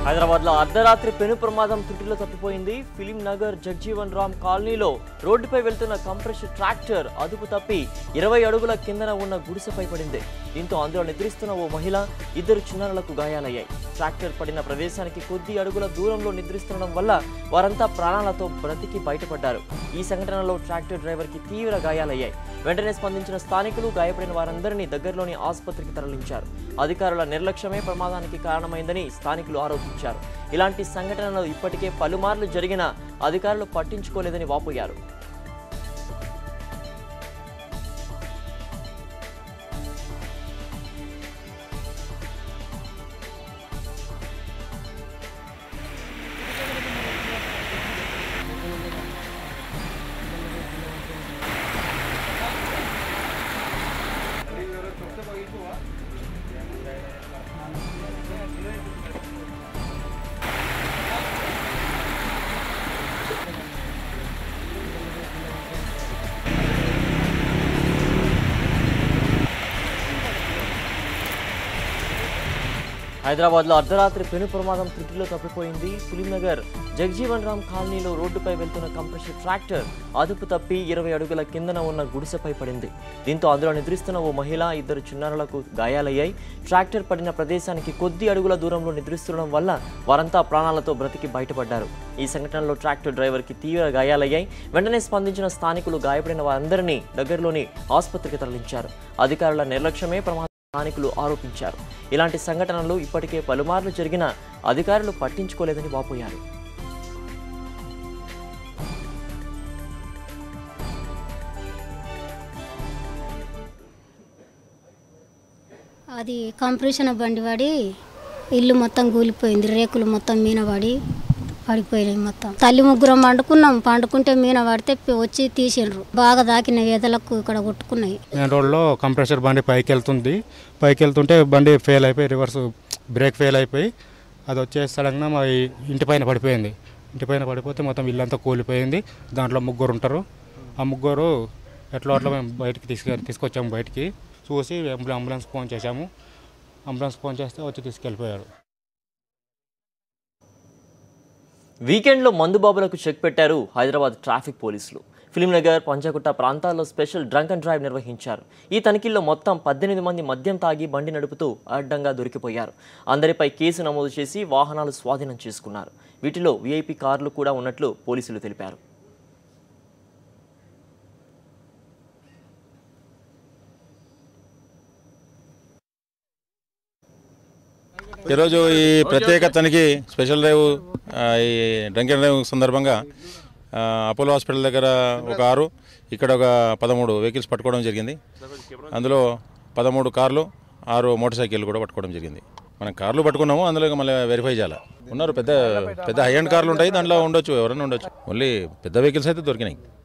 హైదరాబాద్ లో అర్ధరాత్రి పెను ప్రమాదం త్రుటిలో తప్పిపోయింది ఫిలిం నగర్ జగ్జీవన్ రామ్ కాలనీలో రోడ్డుపై వెళ్తున్న కంప్రెషర్ ట్రాక్టర్ అదుపు తప్పి ఇరవై అడుగుల కిందన ఉన్న గుడిసెపై పడింది దీంతో అందులో నిద్రిస్తున్న ఓ మహిళ ఇద్దరు చిన్నారులకు గాయాలయ్యాయి ట్రాక్టర్ పడిన ప్రదేశానికి కొద్ది అడుగుల దూరంలో నిద్రిస్తుండడం వల్ల వారంతా ప్రాణాలతో బ్రతికి బయటపడ్డారు ఈ సంఘటనలో ట్రాక్టర్ డ్రైవర్ కి తీవ్ర గాయాలయ్యాయి వెంటనే స్పందించిన స్థానికులు గాయపడిన వారందరినీ దగ్గరలోని ఆసుపత్రికి తరలించారు అధికారుల నిర్లక్ష్యమే ప్రమాదానికి కారణమైందని స్థానికులు ఆరోపించారు ఇలాంటి సంఘటనలు ఇప్పటికే పలుమార్లు జరిగినా అధికారులు పట్టించుకోలేదని వాపోయారు హైదరాబాద్ లో అర్ధరాత్రి పెను ప్రమాదం త్రుటిలో తప్పిపోయింది ఫిలింనగర్ జగజీవన్ రామ్ కాలనీలో రోడ్డుపై వెళ్తున్న కంప్రెషర్ ట్రాక్టర్ అదుపు తప్పి ఇరవై అడుగుల కిందన ఉన్న గుడిసెపై పడింది దీంతో అందులో నిద్రిస్తున్న ఓ మహిళ ఇద్దరు చిన్నారులకు గాయాలయ్యాయి ట్రాక్టర్ పడిన ప్రదేశానికి కొద్ది అడుగుల దూరంలో నిద్రిస్తుండడం వల్ల వారంతా ప్రాణాలతో బ్రతికి బయటపడ్డారు ఈ సంఘటనలో ట్రాక్టర్ డ్రైవర్కి తీవ్ర గాయాలయ్యాయి వెంటనే స్పందించిన స్థానికులు గాయపడిన వారందరినీ దగ్గరలోని ఆసుపత్రికి తరలించారు అధికారుల నిర్లక్ష్యమే ప్రమాదం స్థానికులు ఆరోపించారు ఇలాంటి సంఘటనలు ఇప్పటికే పలుమార్లు జరిగినా అధికారులు పట్టించుకోలేదని వాపోయారు అది కంప్రెషన్ బండి పడి ఇల్లు మొత్తం కూలిపోయింది రేకులు మొత్తం మీన పడి పడిపోయినాయి మొత్తం తల్లి ముగ్గురం పండుకున్నాం పండుకుంటే మీన పడితే పి- వచ్చి తీసిండ్రు బాగా దాకిన ఎదలకు ఇక్కడ కొట్టుకున్నాయి మెయిన్ రోడ్లో కంప్రెషర్ బండి పైకి వెళ్తుంది పైకి వెళ్తుంటే బండి ఫెయిల్ అయిపోయి రివర్స్ బ్రేక్ ఫెయిల్ అయిపోయి అది వచ్చే సడన్గా మా ఇంటి పైన పడిపోయింది ఇంటి పైన పడిపోతే మొత్తం ఇల్లంతా కూలిపోయింది దాంట్లో ముగ్గురు ఉంటారు ఆ ముగ్గురు ఎట్లా అట్లా మేము బయటికి తీసుకు తీసుకొచ్చాము బయటికి చూసి అంబులెన్స్ అంబులెన్స్ ఫోన్ చేశాము అంబులెన్స్ ఫోన్ చేస్తే వచ్చి తీసుకెళ్ళిపోయారు వీకెండ్లో మందుబాబులకు చెక్ పెట్టారు హైదరాబాద్ ట్రాఫిక్ పోలీసులు ఫిలింనగర్ పంచగుట్ట ప్రాంతాల్లో స్పెషల్ డ్రంక్ అండ్ డ్రైవ్ నిర్వహించారు ఈ తనిఖీల్లో మొత్తం పద్దెనిమిది మంది మద్యం తాగి బండి నడుపుతూ అడ్డంగా దొరికిపోయారు అందరిపై కేసు నమోదు చేసి వాహనాలు స్వాధీనం చేసుకున్నారు వీటిలో వీఐపీ కార్లు కూడా ఉన్నట్లు పోలీసులు తెలిపారు ఈరోజు ఈ ప్రత్యేక తనిఖీ స్పెషల్ డ్రైవ్ ఆ, ఈ డ్రంక్ అండ్ డ్రైవ్ సందర్భంగా ఆ, అపోలో హాస్పిటల్ దగ్గర ఒక ఆరు ఇక్కడ ఒక పదమూడు వెహికల్స్ పట్టుకోవడం జరిగింది అందులో పదమూడు కార్లు ఆరు మోటార్ సైకిల్ కూడా పట్టుకోవడం జరిగింది మనం కార్లు పట్టుకున్నాము అందులో ఇక మళ్ళీ వెరిఫై చేయాలి ఉన్నారు పెద్ద పెద్ద హై అండ్ కార్లు ఉంటాయి దాంట్లో ఉండొచ్చు ఎవరైనా ఉండొచ్చు ఓన్లీ పెద్ద వెహికల్స్ అయితే దొరికినాయి